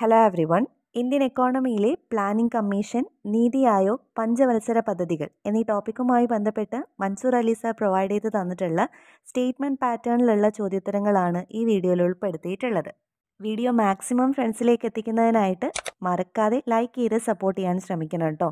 hello everyone Indian എക്കോണമിയിലെ planning commission NITI Aayog പഞ്ചവത്സര പദ്ധതികൾ എന്നീ ടോപ്പിക്കുമായി ബന്ധപ്പെട്ട് മൻസൂർ അലി സാർ പ്രൊവൈഡ് ചെയ്ത് തന്നിട്ടുള്ള സ്റ്റേറ്റ്മെൻറ്റ് പാറ്റേണിലുള്ള ചോദ്യോത്തരങ്ങളാണ് ഈ വീഡിയോയിൽ ഉൾപ്പെടുത്തിയിട്ടുള്ളത് വീഡിയോ മാക്സിമം ഫ്രണ്ട്സിലേക്ക് എത്തിക്കുന്നതിനായിട്ട് മറക്കാതെ ലൈക്ക് ചെയ്ത് സപ്പോർട്ട് ചെയ്യാൻ ശ്രമിക്കണം കേട്ടോ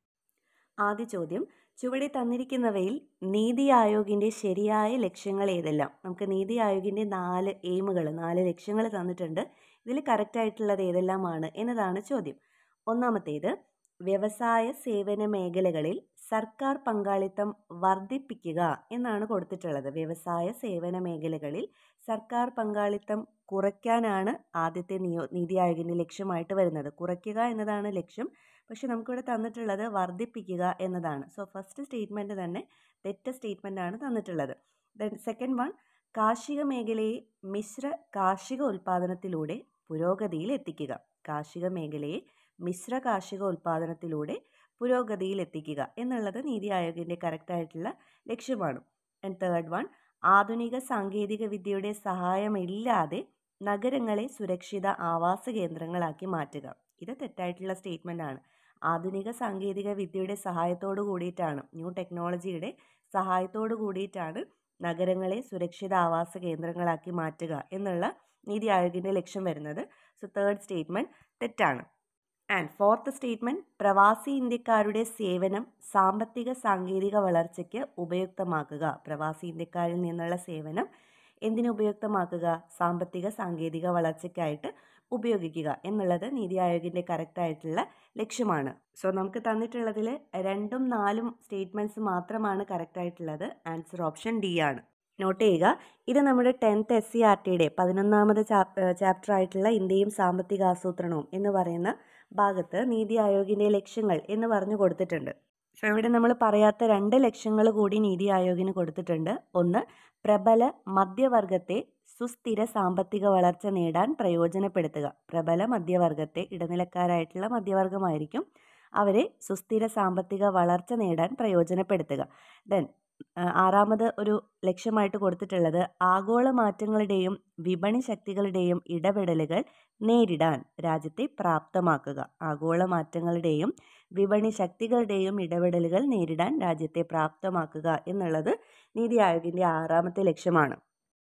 ആദ്യ ചോദ്യം ചുവടെ തന്നിരിക്കുന്നവയിൽ നീതി ആയോഗിൻ്റെ ശരിയായ ലക്ഷ്യങ്ങൾ ഏതെല്ലാം നമുക്ക് നീതി ആയോഗിൻ്റെ നാല് എയിമുകൾ നാല് ലക്ഷ്യങ്ങൾ തന്നിട്ടുണ്ട് ഇതിൽ കറക്റ്റായിട്ടുള്ളത് ഏതെല്ലാമാണ് എന്നതാണ് ചോദ്യം ഒന്നാമത്തേത് വ്യവസായ സേവന മേഖലകളിൽ സർക്കാർ പങ്കാളിത്തം വർദ്ധിപ്പിക്കുക എന്നാണ് കൊടുത്തിട്ടുള്ളത് വ്യവസായ സേവന മേഖലകളിൽ സർക്കാർ പങ്കാളിത്തം കുറയ്ക്കാനാണ് ആദ്യത്തെ നിയോ നീതി ആയോഗിൻ്റെ ലക്ഷ്യമായിട്ട് വരുന്നത് കുറയ്ക്കുക എന്നതാണ് ലക്ഷ്യം പക്ഷെ നമുക്കിവിടെ തന്നിട്ടുള്ളത് വർദ്ധിപ്പിക്കുക എന്നതാണ് സോ ഫസ്റ്റ് സ്റ്റേറ്റ്മെൻറ്റ് തന്നെ തെറ്റ സ്റ്റേറ്റ്മെൻ്റ് ആണ് തന്നിട്ടുള്ളത് ദെൻ സെക്കൻഡ് വൺ കാർഷിക മേഖലയെ മിശ്ര കാർഷിക ഉൽപ്പാദനത്തിലൂടെ പുരോഗതിയിൽ എത്തിക്കുക കാർഷിക മേഖലയെ മിശ്ര കാർഷിക ഉൽപ്പാദനത്തിലൂടെ പുരോഗതിയിൽ എത്തിക്കുക എന്നുള്ളത് നീതി ആയോഗിൻ്റെ കറക്റ്റായിട്ടുള്ള ലക്ഷ്യമാണ് ആൻഡ് തേർഡ് വൺ ആധുനിക സാങ്കേതിക വിദ്യയുടെ സഹായമില്ലാതെ നഗരങ്ങളെ സുരക്ഷിത ആവാസ കേന്ദ്രങ്ങളാക്കി മാറ്റുക ഇത് തെറ്റായിട്ടുള്ള സ്റ്റേറ്റ്മെൻ്റ് ആണ് ആധുനിക സാങ്കേതിക വിദ്യയുടെ സഹായത്തോടു കൂടിയിട്ടാണ് ന്യൂ ടെക്നോളജിയുടെ സഹായത്തോടു കൂടിയിട്ടാണ് നഗരങ്ങളെ സുരക്ഷിത ആവാസ കേന്ദ്രങ്ങളാക്കി മാറ്റുക എന്നുള്ള നീതി ആയോഗിൻ്റെ ലക്ഷ്യം വരുന്നത് സോ തേർഡ് സ്റ്റേറ്റ്മെൻറ്റ് തെറ്റാണ് ആൻഡ് ഫോർത്ത് സ്റ്റേറ്റ്മെൻറ്റ് പ്രവാസി ഇന്ത്യക്കാരുടെ സേവനം സാമ്പത്തിക സാങ്കേതിക വളർച്ചയ്ക്ക് ഉപയുക്തമാക്കുക പ്രവാസി ഇന്ത്യക്കാരിൽ നിന്നുള്ള സേവനം എന്തിനു ഉപയുക്തമാക്കുക സാമ്പത്തിക സാങ്കേതിക വളർച്ചയ്ക്കായിട്ട് ഉപയോഗിക്കുക എന്നുള്ളത് നീതി ആയോഗിൻ്റെ കറക്റ്റായിട്ടുള്ള ലക്ഷ്യമാണ് സോ നമുക്ക് തന്നിട്ടുള്ളതിൽ രണ്ടും നാലും സ്റ്റേറ്റ്മെൻറ്റ്സ് മാത്രമാണ് കറക്റ്റായിട്ടുള്ളത് ആൻസർ ഓപ്ഷൻ ഡി ആണ് നോട്ട് ചെയ്യുക ഇത് നമ്മുടെ ടെൻത്ത് എസ് സി ആർ ടിയുടെ പതിനൊന്നാമത് ചാപ്റ്റർ ആയിട്ടുള്ള ഇന്ത്യയും സാമ്പത്തിക ആസൂത്രണവും എന്ന് പറയുന്ന ഭാഗത്ത് നീതി ആയോഗിൻ്റെ ലക്ഷ്യങ്ങൾ എന്ന് പറഞ്ഞു കൊടുത്തിട്ടുണ്ട് സോ ഇവിടെ നമ്മൾ പറയാത്ത രണ്ട് ലക്ഷ്യങ്ങൾ കൂടി നീതി ആയോഗിന് കൊടുത്തിട്ടുണ്ട് ഒന്ന് പ്രബല മധ്യവർഗത്തെ സുസ്ഥിര സാമ്പത്തിക വളർച്ച നേടാൻ പ്രയോജനപ്പെടുത്തുക പ്രബല മധ്യവർഗത്തെ ഇടനിലക്കാരായിട്ടുള്ള മധ്യവർഗമായിരിക്കും അവരെ സുസ്ഥിര സാമ്പത്തിക വളർച്ച നേടാൻ പ്രയോജനപ്പെടുത്തുക ദെൻ ആറാമത് ഒരു ലക്ഷ്യമായിട്ട് കൊടുത്തിട്ടുള്ളത് ആഗോള മാറ്റങ്ങളുടെയും വിപണി ശക്തികളുടെയും ഇടപെടലുകൾ നേരിടാൻ രാജ്യത്തെ പ്രാപ്തമാക്കുക ആഗോള മാറ്റങ്ങളുടെയും വിപണി ശക്തികളുടെയും ഇടപെടലുകൾ നേരിടാൻ രാജ്യത്തെ പ്രാപ്തമാക്കുക എന്നുള്ളത് നീതി ആയോഗിൻ്റെ ആറാമത്തെ ലക്ഷ്യമാണ്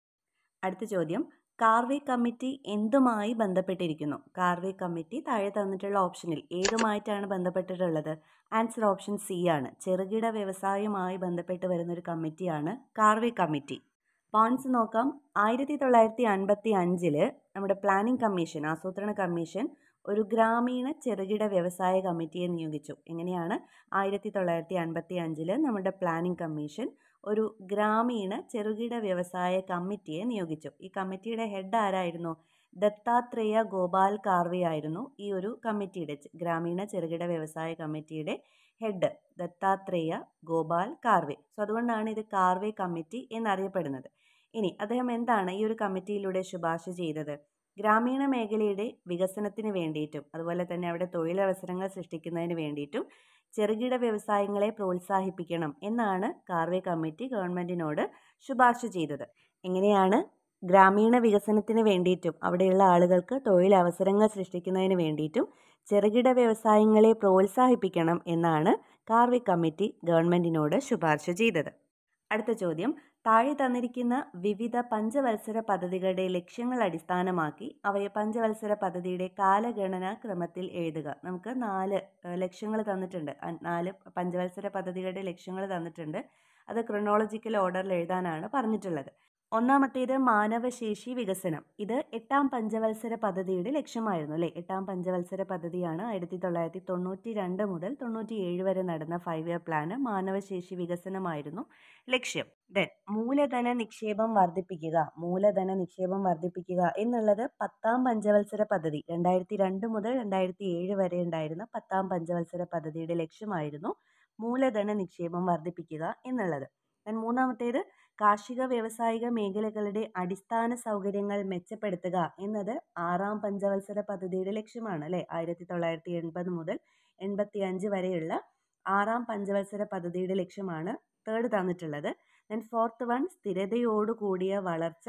അടുത്ത ചോദ്യം കാർവേ കമ്മിറ്റി എന്തുമായി ബന്ധപ്പെട്ടിരിക്കുന്നു കാർവേ കമ്മിറ്റി താഴെ തന്നിട്ടുള്ള ഓപ്ഷനിൽ ഏതുമായിട്ടാണ് ബന്ധപ്പെട്ടിട്ടുള്ളത് ആൻസർ ഓപ്ഷൻ സി ആണ് ചെറുകിട വ്യവസായവുമായി ബന്ധപ്പെട്ട് വരുന്ന ഒരു കമ്മിറ്റിയാണ് കാർവേ കമ്മിറ്റി പോയിന്റ്സ് നോക്കാം ആയിരത്തി തൊള്ളായിരത്തി അൻപത്തി അഞ്ചില് നമ്മുടെ പ്ലാനിംഗ് കമ്മീഷൻ ആസൂത്രണ കമ്മീഷൻ ഒരു ഗ്രാമീണ ചെറുകിട വ്യവസായ കമ്മിറ്റിയെ നിയോഗിച്ചു എങ്ങനെയാണ് ആയിരത്തി തൊള്ളായിരത്തി അൻപത്തി അഞ്ചില് നമ്മുടെ പ്ലാനിംഗ് കമ്മീഷൻ ഒരു ഗ്രാമീണ ചെറുകിട വ്യവസായ കമ്മിറ്റിയെ നിയോഗിച്ചു ഈ കമ്മിറ്റിയുടെ ഹെഡ് ആരായിരുന്നു ദത്താത്രേയ ഗോപാൽ കാർവെ ആയിരുന്നു ഈ ഒരു കമ്മിറ്റിയുടെ ഗ്രാമീണ ചെറുകിട വ്യവസായ കമ്മിറ്റിയുടെ ഹെഡ് ദത്താത്രേയ ഗോപാൽ കാർവെ സോ അതുകൊണ്ടാണ് ഇത് കാർവെ കമ്മിറ്റി എന്നറിയപ്പെടുന്നത് ഇനി അദ്ദേഹം എന്താണ് ഈ ഒരു കമ്മിറ്റിയിലൂടെ ശുപാർശ ചെയ്തത് ഗ്രാമീണ മേഖലയുടെ വികസനത്തിന് വേണ്ടിയിട്ടും അതുപോലെ തന്നെ അവിടെ തൊഴിലവസരങ്ങൾ സൃഷ്ടിക്കുന്നതിന് വേണ്ടിയിട്ടും ചെറുകിട വ്യവസായങ്ങളെ പ്രോത്സാഹിപ്പിക്കണം എന്നാണ് കാർവേ കമ്മിറ്റി ഗവൺമെൻറ്റിനോട് ശുപാർശ ചെയ്തത് എങ്ങനെയാണ് ഗ്രാമീണ വികസനത്തിന് വേണ്ടിയിട്ടും അവിടെയുള്ള ആളുകൾക്ക് തൊഴിലവസരങ്ങൾ സൃഷ്ടിക്കുന്നതിന് വേണ്ടിയിട്ടും ചെറുകിട വ്യവസായങ്ങളെ പ്രോത്സാഹിപ്പിക്കണം എന്നാണ് കാർവേ കമ്മിറ്റി ഗവൺമെൻറ്റിനോട് ശുപാർശ ചെയ്തത് അടുത്ത ചോദ്യം താഴെ തന്നിരിക്കുന്ന വിവിധ പഞ്ചവത്സര പദ്ധതികളുടെ ലക്ഷ്യങ്ങൾ അടിസ്ഥാനമാക്കി അവയെ പഞ്ചവത്സര പദ്ധതിയുടെ കാലഗണനാ ക്രമത്തിൽ എഴുതുക നമുക്ക് നാല് ലക്ഷ്യങ്ങൾ തന്നിട്ടുണ്ട് നാല് പഞ്ചവത്സര പദ്ധതികളുടെ ലക്ഷ്യങ്ങൾ തന്നിട്ടുണ്ട് അത് ക്രൊണോളജിക്കൽ ഓർഡറിൽ എഴുതാനാണ് പറഞ്ഞിട്ടുള്ളത് ഒന്നാമത്തേത് മാനവശേഷി വികസനം ഇത് എട്ടാം പഞ്ചവത്സര പദ്ധതിയുടെ ലക്ഷ്യമായിരുന്നു അല്ലേ എട്ടാം പഞ്ചവത്സര പദ്ധതിയാണ് ആയിരത്തി തൊള്ളായിരത്തി തൊണ്ണൂറ്റി രണ്ട് മുതൽ തൊണ്ണൂറ്റി ഏഴ് വരെ നടന്ന ഫൈവ് ഇയർ പ്ലാന് മാനവശേഷി വികസനമായിരുന്നു ലക്ഷ്യം ദെൻ മൂലധന നിക്ഷേപം വർദ്ധിപ്പിക്കുക മൂലധന നിക്ഷേപം വർദ്ധിപ്പിക്കുക എന്നുള്ളത് പത്താം പഞ്ചവത്സര പദ്ധതി രണ്ടായിരത്തി രണ്ട് മുതൽ രണ്ടായിരത്തി ഏഴ് വരെ ഉണ്ടായിരുന്ന പത്താം പഞ്ചവത്സര പദ്ധതിയുടെ ലക്ഷ്യമായിരുന്നു മൂലധന നിക്ഷേപം വർദ്ധിപ്പിക്കുക എന്നുള്ളത് ദെൻ മൂന്നാമത്തേത് കാർഷിക വ്യാവസായിക മേഖലകളുടെ അടിസ്ഥാന സൗകര്യങ്ങൾ മെച്ചപ്പെടുത്തുക എന്നത് ആറാം പഞ്ചവത്സര പദ്ധതിയുടെ ലക്ഷ്യമാണ് അല്ലേ ആയിരത്തി തൊള്ളായിരത്തി എൺപത് മുതൽ എൺപത്തി അഞ്ച് വരെയുള്ള ആറാം പഞ്ചവത്സര പദ്ധതിയുടെ ലക്ഷ്യമാണ് തേർഡ് തന്നിട്ടുള്ളത് ദെൻ ഫോർത്ത് വൺ സ്ഥിരതയോടുകൂടിയ വളർച്ച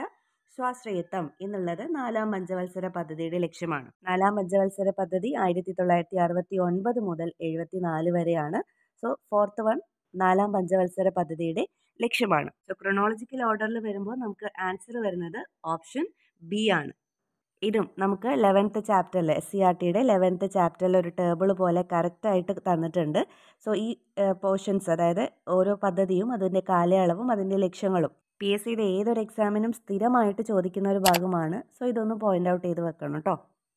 സ്വാശ്രയത്വം എന്നുള്ളത് നാലാം പഞ്ചവത്സര പദ്ധതിയുടെ ലക്ഷ്യമാണ് നാലാം പഞ്ചവത്സര പദ്ധതി ആയിരത്തി തൊള്ളായിരത്തി അറുപത്തി ഒൻപത് മുതൽ എഴുപത്തി നാല് വരെയാണ് സോ ഫോർത്ത് വൺ നാലാം പഞ്ചവത്സര പദ്ധതിയുടെ ലക്ഷ്യമാണ് സോ ക്രൊണോളജിക്കൽ ഓർഡറിൽ വരുമ്പോൾ നമുക്ക് ആൻസർ വരുന്നത് ഓപ്ഷൻ ബി ആണ് ഇതും നമുക്ക് ലെവൻത്ത് ചാപ്റ്ററിൽ എസ് സി ആർ ടിയുടെ ലെവൻത്ത് ചാപ്റ്ററിൽ ഒരു ടേബിൾ പോലെ കറക്റ്റായിട്ട് തന്നിട്ടുണ്ട് സോ ഈ പോർഷൻസ് അതായത് ഓരോ പദ്ധതിയും അതിൻ്റെ കാലയളവും അതിൻ്റെ ലക്ഷ്യങ്ങളും പി എസ് സിയുടെ ഏതൊരു എക്സാമിനും സ്ഥിരമായിട്ട് ചോദിക്കുന്ന ഒരു ഭാഗമാണ് സോ ഇതൊന്ന് പോയിന്റ് ഔട്ട് ചെയ്ത് വെക്കണം കേട്ടോ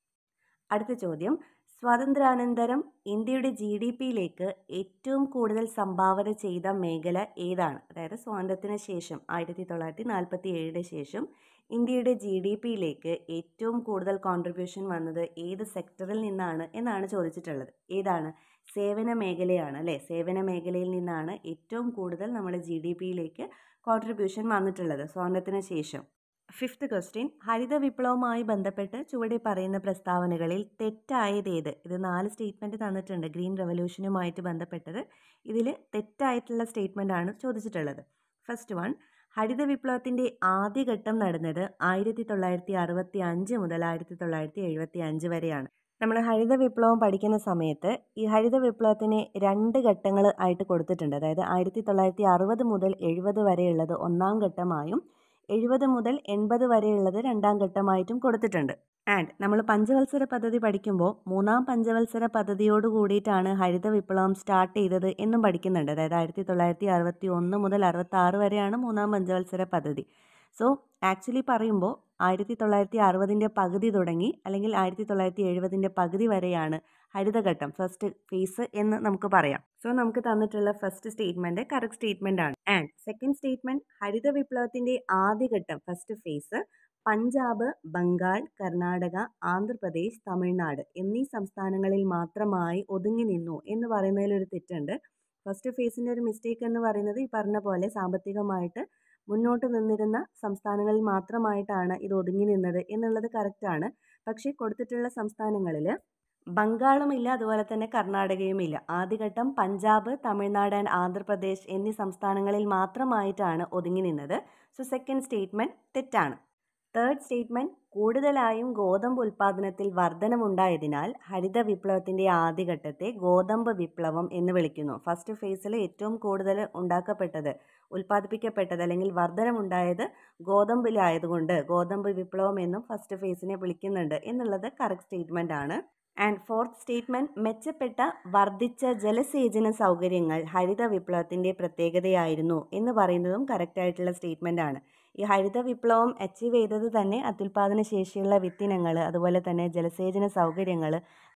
അടുത്ത ചോദ്യം സ്വാതന്ത്ര്യാനന്തരം ഇന്ത്യയുടെ ജി ഡി പിയിലേക്ക് ഏറ്റവും കൂടുതൽ സംഭാവന ചെയ്ത മേഖല ഏതാണ് അതായത് സ്വാതന്ത്ര്യത്തിന് ശേഷം ആയിരത്തി തൊള്ളായിരത്തി നാൽപ്പത്തി ഏഴിന് ശേഷം ഇന്ത്യയുടെ ജി ഡി പിയിലേക്ക് ഏറ്റവും കൂടുതൽ കോൺട്രിബ്യൂഷൻ വന്നത് ഏത് സെക്ടറിൽ നിന്നാണ് എന്നാണ് ചോദിച്ചിട്ടുള്ളത് ഏതാണ് സേവന മേഖലയാണ് അല്ലേ സേവന മേഖലയിൽ നിന്നാണ് ഏറ്റവും കൂടുതൽ നമ്മുടെ ജി ഡി പിയിലേക്ക് കോൺട്രിബ്യൂഷൻ വന്നിട്ടുള്ളത് സ്വാതന്ത്ര്യത്തിന് ശേഷം ഫിഫ്ത്ത് ക്വസ്റ്റ്യൻ ഹരിത വിപ്ലവവുമായി ബന്ധപ്പെട്ട് ചുവടെ പറയുന്ന പ്രസ്താവനകളിൽ തെറ്റായതേത് ഇത് നാല് സ്റ്റേറ്റ്മെൻറ്റ് തന്നിട്ടുണ്ട് ഗ്രീൻ റെവല്യൂഷനുമായിട്ട് ബന്ധപ്പെട്ടത് ഇതിൽ തെറ്റായിട്ടുള്ള സ്റ്റേറ്റ്മെൻ്റ് ആണ് ചോദിച്ചിട്ടുള്ളത് ഫസ്റ്റ് വൺ ഹരിത വിപ്ലവത്തിൻ്റെ ആദ്യഘട്ടം നടന്നത് ആയിരത്തി തൊള്ളായിരത്തി അറുപത്തി അഞ്ച് മുതൽ ആയിരത്തി തൊള്ളായിരത്തി എഴുപത്തി അഞ്ച് വരെയാണ് നമ്മൾ ഹരിത വിപ്ലവം പഠിക്കുന്ന സമയത്ത് ഈ ഹരിത വിപ്ലവത്തിന് രണ്ട് ഘട്ടങ്ങൾ ആയിട്ട് കൊടുത്തിട്ടുണ്ട് അതായത് ആയിരത്തി തൊള്ളായിരത്തി അറുപത് മുതൽ എഴുപത് വരെയുള്ളത് ഒന്നാം ഘട്ടമായും എഴുപത് മുതൽ എൺപത് വരെയുള്ളത് രണ്ടാം ഘട്ടമായിട്ടും കൊടുത്തിട്ടുണ്ട് ആൻഡ് നമ്മൾ പഞ്ചവത്സര പദ്ധതി പഠിക്കുമ്പോൾ മൂന്നാം പഞ്ചവത്സര പദ്ധതിയോട് കൂടിയിട്ടാണ് ഹരിത വിപ്ലവം സ്റ്റാർട്ട് ചെയ്തത് എന്നും പഠിക്കുന്നുണ്ട് അതായത് ആയിരത്തി തൊള്ളായിരത്തി അറുപത്തി ഒന്ന് മുതൽ അറുപത്തി ആറ് വരെയാണ് മൂന്നാം പഞ്ചവത്സര പദ്ധതി സോ ആക്ച്വലി പറയുമ്പോൾ ആയിരത്തി തൊള്ളായിരത്തി അറുപതിൻ്റെ പകുതി തുടങ്ങി അല്ലെങ്കിൽ ആയിരത്തി തൊള്ളായിരത്തി എഴുപതിൻ്റെ പകുതി വരെയാണ് ഹരിതഘട്ടം ഫസ്റ്റ് ഫേസ് എന്ന് നമുക്ക് പറയാം സോ നമുക്ക് തന്നിട്ടുള്ള ഫസ്റ്റ് സ്റ്റേറ്റ്മെൻറ്റ് കറക്റ്റ് സ്റ്റേറ്റ്മെൻ്റ് ആണ് ആൻഡ് സെക്കൻഡ് സ്റ്റേറ്റ്മെൻറ്റ് ഹരിത വിപ്ലവത്തിൻ്റെ ആദ്യഘട്ടം ഫസ്റ്റ് ഫേസ് പഞ്ചാബ് ബംഗാൾ കർണാടക ആന്ധ്രാപ്രദേശ് തമിഴ്നാട് എന്നീ സംസ്ഥാനങ്ങളിൽ മാത്രമായി ഒതുങ്ങി നിന്നു എന്ന് പറയുന്നതിൽ ഒരു തെറ്റുണ്ട് ഫസ്റ്റ് ഫേസിൻ്റെ ഒരു മിസ്റ്റേക്ക് എന്ന് പറയുന്നത് ഈ പറഞ്ഞ പോലെ സാമ്പത്തികമായിട്ട് മുന്നോട്ട് നിന്നിരുന്ന സംസ്ഥാനങ്ങളിൽ മാത്രമായിട്ടാണ് ഇത് ഒതുങ്ങി നിന്നത് എന്നുള്ളത് കറക്റ്റാണ് പക്ഷേ കൊടുത്തിട്ടുള്ള സംസ്ഥാനങ്ങളിൽ ബംഗാളുമില്ല അതുപോലെ തന്നെ കർണാടകയുമില്ല ആദ്യഘട്ടം പഞ്ചാബ് തമിഴ്നാട് ആൻഡ് ആന്ധ്രാപ്രദേശ് എന്നീ സംസ്ഥാനങ്ങളിൽ മാത്രമായിട്ടാണ് ഒതുങ്ങി നിന്നത് സോ സെക്കൻഡ് സ്റ്റേറ്റ്മെൻറ്റ് തെറ്റാണ് തേർഡ് സ്റ്റേറ്റ്മെൻറ്റ് കൂടുതലായും ഗോതമ്പ് ഉൽപ്പാദനത്തിൽ വർധനമുണ്ടായതിനാൽ ഹരിത വിപ്ലവത്തിൻ്റെ ആദ്യഘട്ടത്തെ ഗോതമ്പ് വിപ്ലവം എന്ന് വിളിക്കുന്നു ഫസ്റ്റ് ഫേസിൽ ഏറ്റവും കൂടുതൽ ഉണ്ടാക്കപ്പെട്ടത് ഉൽപ്പാദിപ്പിക്കപ്പെട്ടത് അല്ലെങ്കിൽ വർധനമുണ്ടായത് ഗോതമ്പിലായതുകൊണ്ട് ഗോതമ്പ് വിപ്ലവം എന്നും ഫസ്റ്റ് ഫേസിനെ വിളിക്കുന്നുണ്ട് എന്നുള്ളത് കറക്റ്റ് സ്റ്റേറ്റ്മെൻ്റ് ആണ് ആൻഡ് ഫോർത്ത് സ്റ്റേറ്റ്മെൻറ്റ് മെച്ചപ്പെട്ട വർദ്ധിച്ച ജലസേചന സൗകര്യങ്ങൾ ഹരിത വിപ്ലവത്തിൻ്റെ പ്രത്യേകതയായിരുന്നു എന്ന് പറയുന്നതും കറക്റ്റായിട്ടുള്ള സ്റ്റേറ്റ്മെൻ്റ് ആണ് ഈ ഹരിത വിപ്ലവം അച്ചീവ് ചെയ്തത് തന്നെ അത്യുൽപാദന ശേഷിയുള്ള വിത്തിനങ്ങൾ അതുപോലെ തന്നെ ജലസേചന സൗകര്യങ്ങൾ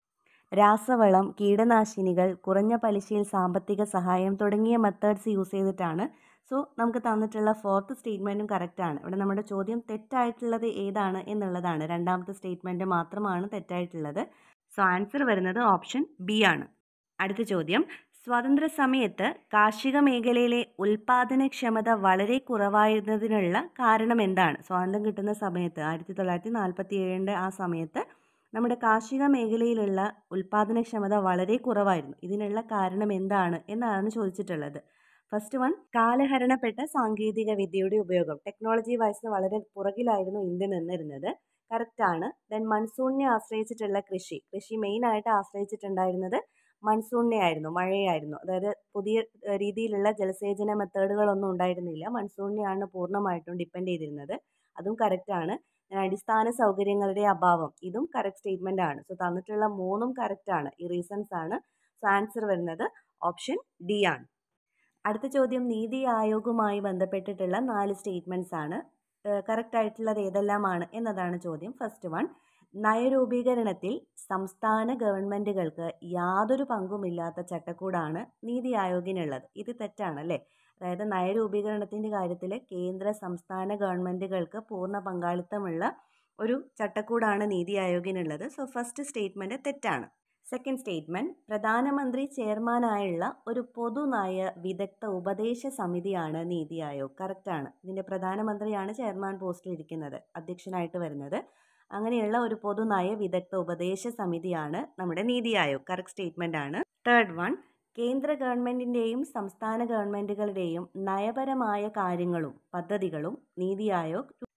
രാസവളം കീടനാശിനികൾ കുറഞ്ഞ പലിശയിൽ സാമ്പത്തിക സഹായം തുടങ്ങിയ മെത്തേഡ്സ് യൂസ് ചെയ്തിട്ടാണ് സോ നമുക്ക് തന്നിട്ടുള്ള ഫോർത്ത് സ്റ്റേറ്റ്മെൻറ്റും കറക്റ്റാണ് ഇവിടെ നമ്മുടെ ചോദ്യം തെറ്റായിട്ടുള്ളത് ഏതാണ് എന്നുള്ളതാണ് രണ്ടാമത്തെ സ്റ്റേറ്റ്മെൻറ്റ് മാത്രമാണ് തെറ്റായിട്ടുള്ളത് സോ ആൻസർ വരുന്നത് ഓപ്ഷൻ ബി ആണ് അടുത്ത ചോദ്യം സ്വാതന്ത്ര്യ സമയത്ത് കാർഷിക മേഖലയിലെ ഉൽപാദനക്ഷമത വളരെ കുറവായിരുന്നതിനുള്ള കാരണം എന്താണ് സ്വാതന്ത്ര്യം കിട്ടുന്ന സമയത്ത് ആയിരത്തി തൊള്ളായിരത്തി നാൽപ്പത്തി ഏഴിൻ്റെ ആ സമയത്ത് നമ്മുടെ കാർഷിക മേഖലയിലുള്ള ഉൽപാദനക്ഷമത വളരെ കുറവായിരുന്നു ഇതിനുള്ള കാരണം എന്താണ് എന്നാണ് ചോദിച്ചിട്ടുള്ളത് ഫസ്റ്റ് വൺ കാലഹരണപ്പെട്ട സാങ്കേതിക വിദ്യയുടെ ഉപയോഗം ടെക്നോളജി വൈസ് വളരെ പുറകിലായിരുന്നു ഇന്ത്യ നിന്നിരുന്നത് കറക്റ്റാണ് ദെൻ മൺസൂണിനെ ആശ്രയിച്ചിട്ടുള്ള കൃഷി കൃഷി മെയിനായിട്ട് ആശ്രയിച്ചിട്ടുണ്ടായിരുന്നത് മൺസൂണിനെ ആയിരുന്നു മഴയായിരുന്നു അതായത് പുതിയ രീതിയിലുള്ള ജലസേചന മെത്തേഡുകളൊന്നും ഉണ്ടായിരുന്നില്ല മൺസൂണിനെയാണ് പൂർണ്ണമായിട്ടും ഡിപ്പെൻഡ് ചെയ്തിരുന്നത് അതും കറക്റ്റാണ് അടിസ്ഥാന സൗകര്യങ്ങളുടെ അഭാവം ഇതും കറക്റ്റ് സ്റ്റേറ്റ്മെൻ്റ് ആണ് സോ തന്നിട്ടുള്ള മൂന്നും കറക്റ്റാണ് ഈ റീസൺസ് ആണ് സോ ആൻസർ വരുന്നത് ഓപ്ഷൻ ഡി ആണ് അടുത്ത ചോദ്യം നീതി ആയോഗുമായി ബന്ധപ്പെട്ടിട്ടുള്ള നാല് സ്റ്റേറ്റ്മെൻറ്റ്സ് ആണ് കറക്റ്റ് ആയിട്ടുള്ളത് ഏതെല്ലാമാണ് എന്നതാണ് ചോദ്യം ഫസ്റ്റ് വൺ നയരൂപീകരണത്തിൽ സംസ്ഥാന ഗവൺമെൻറ്റുകൾക്ക് യാതൊരു പങ്കുമില്ലാത്ത ചട്ടക്കൂടാണ് നീതി ആയോഗിനുള്ളത് ഇത് തെറ്റാണല്ലേ അതായത് നയരൂപീകരണത്തിൻ്റെ കാര്യത്തിൽ കേന്ദ്ര സംസ്ഥാന ഗവൺമെൻറ്റുകൾക്ക് പൂർണ്ണ പങ്കാളിത്തമുള്ള ഒരു ചട്ടക്കൂടാണ് നീതി ആയോഗിനുള്ളത് സോ ഫസ്റ്റ് സ്റ്റേറ്റ്മെൻറ്റ് തെറ്റാണ് സെക്കൻഡ് സ്റ്റേറ്റ്മെൻറ്റ് പ്രധാനമന്ത്രി ചെയർമാനായുള്ള ഒരു പൊതുനയ വിദഗ്ധ ഉപദേശ സമിതിയാണ് നീതി ആയോഗ് കറക്റ്റാണ് ഇതിൻ്റെ പ്രധാനമന്ത്രിയാണ് ചെയർമാൻ പോസ്റ്റിൽ ഇരിക്കുന്നത് അധ്യക്ഷനായിട്ട് വരുന്നത് അങ്ങനെയുള്ള ഒരു പൊതുനയ വിദഗ്ധ ഉപദേശ സമിതിയാണ് നമ്മുടെ നീതി ആയോഗ് കറക്റ്റ് സ്റ്റേറ്റ്മെൻ്റ് ആണ് തേർഡ് വൺ കേന്ദ്ര ഗവൺമെൻറ്റിൻ്റെയും സംസ്ഥാന ഗവൺമെൻറ്റുകളുടെയും നയപരമായ കാര്യങ്ങളും പദ്ധതികളും നീതി ആയോഗ്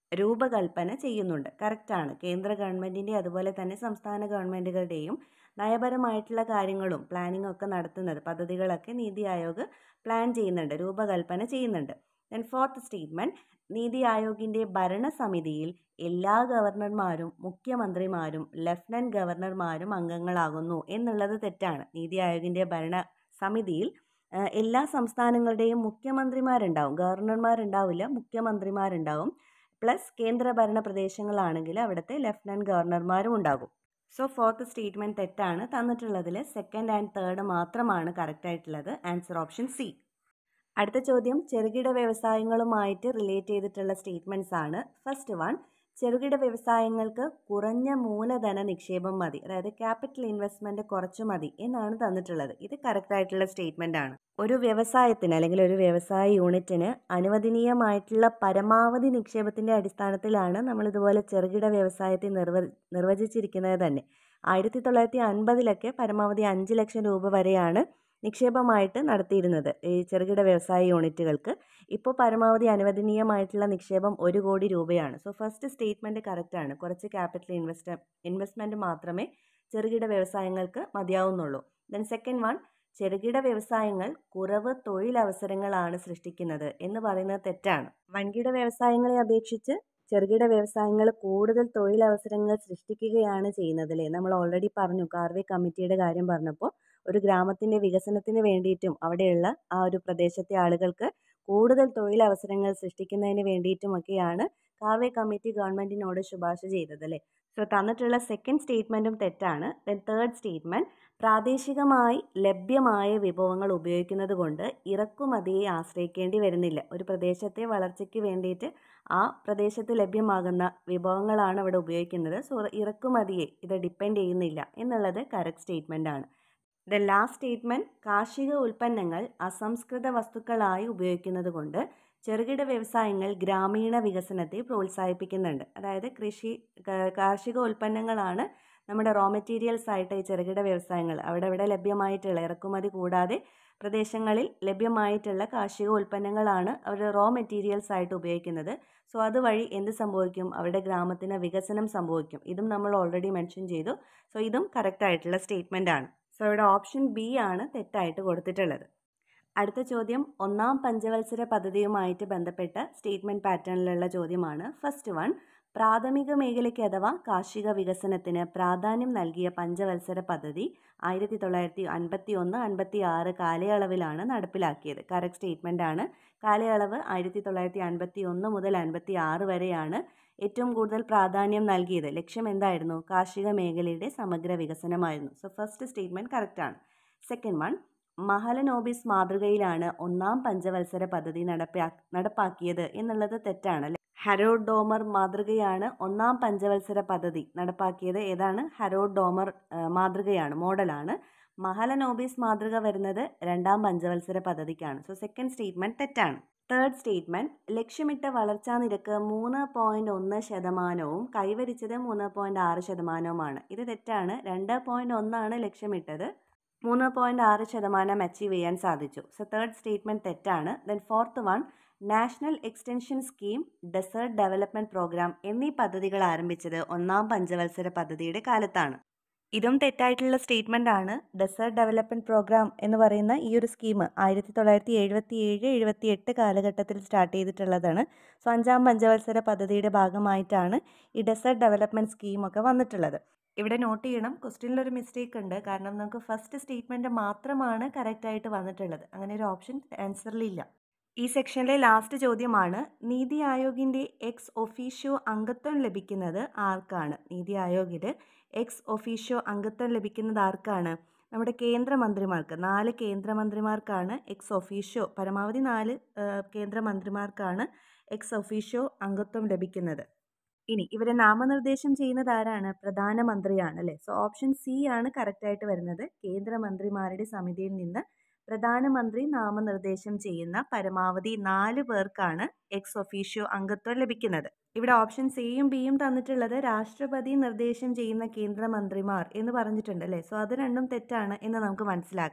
രൂപകൽപ്പന ചെയ്യുന്നുണ്ട് കറക്റ്റാണ് കേന്ദ്ര ഗവൺമെൻറ്റിൻ്റെ അതുപോലെ തന്നെ സംസ്ഥാന ഗവൺമെൻറ്റുകളുടെയും നയപരമായിട്ടുള്ള കാര്യങ്ങളും പ്ലാനിങ്ങും ഒക്കെ നടത്തുന്നത് പദ്ധതികളൊക്കെ നീതി ആയോഗ് പ്ലാൻ ചെയ്യുന്നുണ്ട് രൂപകൽപ്പന ചെയ്യുന്നുണ്ട് ദെൻ ഫോർത്ത് സ്റ്റേറ്റ്മെൻറ്റ് നീതി ആയോഗിൻ്റെ ഭരണസമിതിയിൽ എല്ലാ ഗവർണർമാരും മുഖ്യമന്ത്രിമാരും ലഫ്റ്റനൻറ്റ് ഗവർണർമാരും അംഗങ്ങളാകുന്നു എന്നുള്ളത് തെറ്റാണ് നീതി ആയോഗിൻ്റെ ഭരണ സമിതിയിൽ എല്ലാ സംസ്ഥാനങ്ങളുടെയും മുഖ്യമന്ത്രിമാരുണ്ടാവും ഗവർണർമാരുണ്ടാവില്ല മുഖ്യമന്ത്രിമാരുണ്ടാവും പ്ലസ് കേന്ദ്രഭരണ പ്രദേശങ്ങളാണെങ്കിൽ അവിടുത്തെ ലഫ്റ്റനൻറ്റ് ഗവർണർമാരും ഉണ്ടാകും സോ ഫോർത്ത് സ്റ്റേറ്റ്മെൻറ്റ് തെറ്റാണ് തന്നിട്ടുള്ളതിൽ സെക്കൻഡ് ആൻഡ് തേർഡ് മാത്രമാണ് കറക്റ്റ് ആയിട്ടുള്ളത് ആൻസർ ഓപ്ഷൻ സി അടുത്ത ചോദ്യം ചെറുകിട വ്യവസായങ്ങളുമായിട്ട് റിലേറ്റ് ചെയ്തിട്ടുള്ള സ്റ്റേറ്റ്മെൻറ്റ്സ് ആണ് ഫസ്റ്റ് വൺ ചെറുകിട വ്യവസായങ്ങൾക്ക് കുറഞ്ഞ മൂലധന നിക്ഷേപം മതി അതായത് ക്യാപിറ്റൽ ഇൻവെസ്റ്റ്മെൻറ്റ് കുറച്ച് മതി എന്നാണ് തന്നിട്ടുള്ളത് ഇത് കറക്റ്റ് ആയിട്ടുള്ള സ്റ്റേറ്റ്മെൻ്റ് ആണ് ഒരു വ്യവസായത്തിന് അല്ലെങ്കിൽ ഒരു വ്യവസായ യൂണിറ്റിന് അനുവദനീയമായിട്ടുള്ള പരമാവധി നിക്ഷേപത്തിൻ്റെ അടിസ്ഥാനത്തിലാണ് നമ്മൾ ഇതുപോലെ ചെറുകിട വ്യവസായത്തെ നിർവ നിർവചിച്ചിരിക്കുന്നത് തന്നെ ആയിരത്തി തൊള്ളായിരത്തി അൻപതിലൊക്കെ പരമാവധി അഞ്ച് ലക്ഷം രൂപ വരെയാണ് നിക്ഷേപമായിട്ട് നടത്തിയിരുന്നത് ഈ ചെറുകിട വ്യവസായ യൂണിറ്റുകൾക്ക് ഇപ്പോൾ പരമാവധി അനുവദനീയമായിട്ടുള്ള നിക്ഷേപം ഒരു കോടി രൂപയാണ് സോ ഫസ്റ്റ് സ്റ്റേറ്റ്മെൻറ്റ് കറക്റ്റാണ് കുറച്ച് ക്യാപിറ്റൽ ഇൻവെസ്റ്റ് ഇൻവെസ്റ്റ്മെൻറ്റ് മാത്രമേ ചെറുകിട വ്യവസായങ്ങൾക്ക് മതിയാവുന്നുള്ളൂ ദെൻ സെക്കൻഡ് വൺ ചെറുകിട വ്യവസായങ്ങൾ കുറവ് തൊഴിലവസരങ്ങളാണ് സൃഷ്ടിക്കുന്നത് എന്ന് പറയുന്നത് തെറ്റാണ് വൻകിട വ്യവസായങ്ങളെ അപേക്ഷിച്ച് ചെറുകിട വ്യവസായങ്ങൾ കൂടുതൽ തൊഴിലവസരങ്ങൾ സൃഷ്ടിക്കുകയാണ് ചെയ്യുന്നത് അല്ലേ നമ്മൾ ഓൾറെഡി പറഞ്ഞു കാർവേ കമ്മിറ്റിയുടെ കാര്യം പറഞ്ഞപ്പോൾ ഒരു ഗ്രാമത്തിൻ്റെ വികസനത്തിന് വേണ്ടിയിട്ടും അവിടെയുള്ള ആ ഒരു പ്രദേശത്തെ ആളുകൾക്ക് കൂടുതൽ തൊഴിലവസരങ്ങൾ സൃഷ്ടിക്കുന്നതിന് വേണ്ടിയിട്ടുമൊക്കെയാണ് കാർവേ കമ്മിറ്റി ഗവൺമെൻറ്റിനോട് ശുപാർശ ചെയ്തത് അല്ലേ സോ തന്നിട്ടുള്ള സെക്കൻഡ് സ്റ്റേറ്റ്മെൻറ്റും തെറ്റാണ് ദെൻ തേർഡ് സ്റ്റേറ്റ്മെൻറ്റ് പ്രാദേശികമായി ലഭ്യമായ വിഭവങ്ങൾ ഉപയോഗിക്കുന്നത് കൊണ്ട് ഇറക്കുമതിയെ ആശ്രയിക്കേണ്ടി വരുന്നില്ല ഒരു പ്രദേശത്തെ വളർച്ചയ്ക്ക് വേണ്ടിയിട്ട് ആ പ്രദേശത്ത് ലഭ്യമാകുന്ന വിഭവങ്ങളാണ് അവിടെ ഉപയോഗിക്കുന്നത് സോ ഇറക്കുമതിയെ ഇത് ഡിപ്പെൻഡ് ചെയ്യുന്നില്ല എന്നുള്ളത് കറക്റ്റ് സ്റ്റേറ്റ്മെൻ്റ് ആണ് ദ ലാസ്റ്റ് സ്റ്റേറ്റ്മെൻറ്റ് കാർഷിക ഉൽപ്പന്നങ്ങൾ അസംസ്കൃത വസ്തുക്കളായി ഉപയോഗിക്കുന്നത് കൊണ്ട് ചെറുകിട വ്യവസായങ്ങൾ ഗ്രാമീണ വികസനത്തെ പ്രോത്സാഹിപ്പിക്കുന്നുണ്ട് അതായത് കൃഷി കാർഷിക ഉൽപ്പന്നങ്ങളാണ് നമ്മുടെ റോ മെറ്റീരിയൽസ് ആയിട്ട് ഈ ചെറുകിട വ്യവസായങ്ങൾ അവിടെ ഇവിടെ ലഭ്യമായിട്ടുള്ള ഇറക്കുമതി കൂടാതെ പ്രദേശങ്ങളിൽ ലഭ്യമായിട്ടുള്ള കാർഷിക ഉൽപ്പന്നങ്ങളാണ് അവർ റോ മെറ്റീരിയൽസ് ആയിട്ട് ഉപയോഗിക്കുന്നത് സോ അതുവഴി എന്ത് സംഭവിക്കും അവരുടെ ഗ്രാമത്തിന് വികസനം സംഭവിക്കും ഇതും നമ്മൾ ഓൾറെഡി മെൻഷൻ ചെയ്തു സോ ഇതും കറക്റ്റ് ആയിട്ടുള്ള സ്റ്റേറ്റ്മെൻ്റ് ആണ് സോ ഇവിടെ ഓപ്ഷൻ ബി ആണ് തെറ്റായിട്ട് കൊടുത്തിട്ടുള്ളത് അടുത്ത ചോദ്യം ഒന്നാം പഞ്ചവത്സര പദ്ധതിയുമായിട്ട് ബന്ധപ്പെട്ട സ്റ്റേറ്റ്മെൻറ്റ് പാറ്റേണിലുള്ള ചോദ്യമാണ് ഫസ്റ്റ് വൺ പ്രാഥമിക മേഖലയ്ക്ക് അഥവാ കാർഷിക വികസനത്തിന് പ്രാധാന്യം നൽകിയ പഞ്ചവത്സര പദ്ധതി ആയിരത്തി തൊള്ളായിരത്തി അൻപത്തി ഒന്ന് അൻപത്തി ആറ് കാലയളവിലാണ് നടപ്പിലാക്കിയത് കറക്റ്റ് സ്റ്റേറ്റ്മെൻ്റ് ആണ് കാലയളവ് ആയിരത്തി തൊള്ളായിരത്തി അൻപത്തി ഒന്ന് മുതൽ അൻപത്തി ആറ് വരെയാണ് ഏറ്റവും കൂടുതൽ പ്രാധാന്യം നൽകിയത് ലക്ഷ്യം എന്തായിരുന്നു കാർഷിക മേഖലയുടെ സമഗ്ര വികസനമായിരുന്നു സോ ഫസ്റ്റ് സ്റ്റേറ്റ്മെൻറ്റ് കറക്റ്റാണ് സെക്കൻഡ് വൺ മഹലനോബിസ് മാതൃകയിലാണ് ഒന്നാം പഞ്ചവത്സര പദ്ധതി നടപ്പാ നടപ്പാക്കിയത് എന്നുള്ളത് തെറ്റാണ് അല്ലേ ഹരോഡ് ഡോമർ മാതൃകയാണ് ഒന്നാം പഞ്ചവത്സര പദ്ധതി നടപ്പാക്കിയത് ഏതാണ് ഹരോഡ് ഡോമർ മാതൃകയാണ് മോഡലാണ് മഹലനോബിസ് മാതൃക വരുന്നത് രണ്ടാം പഞ്ചവത്സര പദ്ധതിക്കാണ് സോ സെക്കൻഡ് സ്റ്റേറ്റ്മെൻറ്റ് തെറ്റാണ് തേർഡ് സ്റ്റേറ്റ്മെൻറ്റ് ലക്ഷ്യമിട്ട വളർച്ചാ നിരക്ക് മൂന്ന് പോയിൻറ്റ് ഒന്ന് ശതമാനവും കൈവരിച്ചത് മൂന്ന് പോയിൻറ്റ് ആറ് ശതമാനവുമാണ് ഇത് തെറ്റാണ് രണ്ട് പോയിൻറ്റ് ഒന്നാണ് ലക്ഷ്യമിട്ടത് മൂന്ന് പോയിൻറ്റ് ആറ് ശതമാനം അച്ചീവ് ചെയ്യാൻ സാധിച്ചു സോ തേർഡ് സ്റ്റേറ്റ്മെൻറ്റ് തെറ്റാണ് then fourth one national extension scheme desert development programme എന്നീ പദ്ധതികൾ ആരംഭിച്ചത് ഒന്നാം പഞ്ചവത്സര പദ്ധതിയുടെ കാലത്താണ് ഇതും തെറ്റായിട്ടുള്ള സ്റ്റേറ്റ്മെൻ്റ് ആണ് ഡെസേർട്ട് ഡെവലപ്മെൻറ്റ് പ്രോഗ്രാം എന്ന് പറയുന്ന ഈ ഒരു സ്കീം ആയിരത്തി തൊള്ളായിരത്തി എഴുപത്തി ഏഴ് എഴുപത്തി എട്ട് കാലഘട്ടത്തിൽ സ്റ്റാർട്ട് ചെയ്തിട്ടുള്ളതാണ് സോ അഞ്ചാം പഞ്ചവത്സര പദ്ധതിയുടെ ഭാഗമായിട്ടാണ് ഈ ഡെസേർട്ട് ഡെവലപ്മെൻറ്റ് സ്കീമൊക്കെ വന്നിട്ടുള്ളത് ഇവിടെ നോട്ട് ചെയ്യണം ക്വസ്റ്റ്യനിലൊരു മിസ്റ്റേക്ക് ഉണ്ട് കാരണം നമുക്ക് ഫസ്റ്റ് സ്റ്റേറ്റ്മെൻറ്റ് മാത്രമാണ് കറക്റ്റായിട്ട് വന്നിട്ടുള്ളത് അങ്ങനെ ഒരു ഓപ്ഷൻ ആൻസറിലില്ല ഈ സെക്ഷനിലെ ലാസ്റ്റ് ചോദ്യമാണ് നീതി ആയോഗിൻ്റെ എക്സ് ഒഫീഷ്യോ അംഗത്വം ലഭിക്കുന്നത് ആർക്കാണ് നീതി ആയോഗിൽ എക്സ് ഒഫീഷ്യോ അംഗത്വം ലഭിക്കുന്നത് ആർക്കാണ് നമ്മുടെ കേന്ദ്രമന്ത്രിമാർക്ക് നാല് കേന്ദ്രമന്ത്രിമാർക്കാണ് എക്സ് ഒഫീഷ്യോ പരമാവധി നാല് കേന്ദ്രമന്ത്രിമാർക്കാണ് എക്സ് ഒഫീഷ്യോ അംഗത്വം ലഭിക്കുന്നത് ഇനി ഇവരെ നാമനിർദ്ദേശം ചെയ്യുന്നത് ആരാണ് പ്രധാനമന്ത്രിയാണ് അല്ലേ സോ ഓപ്ഷൻ സി ആണ് കറക്റ്റായിട്ട് വരുന്നത് കേന്ദ്രമന്ത്രിമാരുടെ സമിതിയിൽ നിന്ന് പ്രധാനമന്ത്രി നാമനിർദ്ദേശം ചെയ്യുന്ന പരമാവധി നാല് പേർക്കാണ് എക്സ് ഒഫീഷ്യോ അംഗത്വം ലഭിക്കുന്നത് ഇവിടെ ഓപ്ഷൻ സിയും ബിയും തന്നിട്ടുള്ളത് രാഷ്ട്രപതി നിർദ്ദേശം ചെയ്യുന്ന കേന്ദ്രമന്ത്രിമാർ എന്ന് പറഞ്ഞിട്ടുണ്ട് അല്ലേ സോ അത് രണ്ടും തെറ്റാണ് എന്ന് നമുക്ക് മനസ്സിലാക്കാം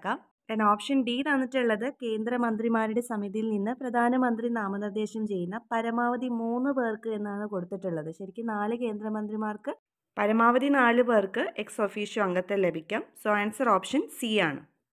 ദെൻ ഓപ്ഷൻ ഡി തന്നിട്ടുള്ളത് കേന്ദ്രമന്ത്രിമാരുടെ സമിതിയിൽ നിന്ന് പ്രധാനമന്ത്രി നാമനിർദ്ദേശം ചെയ്യുന്ന പരമാവധി മൂന്ന് പേർക്ക് എന്നാണ് കൊടുത്തിട്ടുള്ളത് ശരിക്കും നാല് കേന്ദ്രമന്ത്രിമാർക്ക് പരമാവധി നാല് പേർക്ക് എക്സ് ഒഫീഷ്യോ അംഗത്വം ലഭിക്കാം സോ ആൻസർ ഓപ്ഷൻ സി ആണ്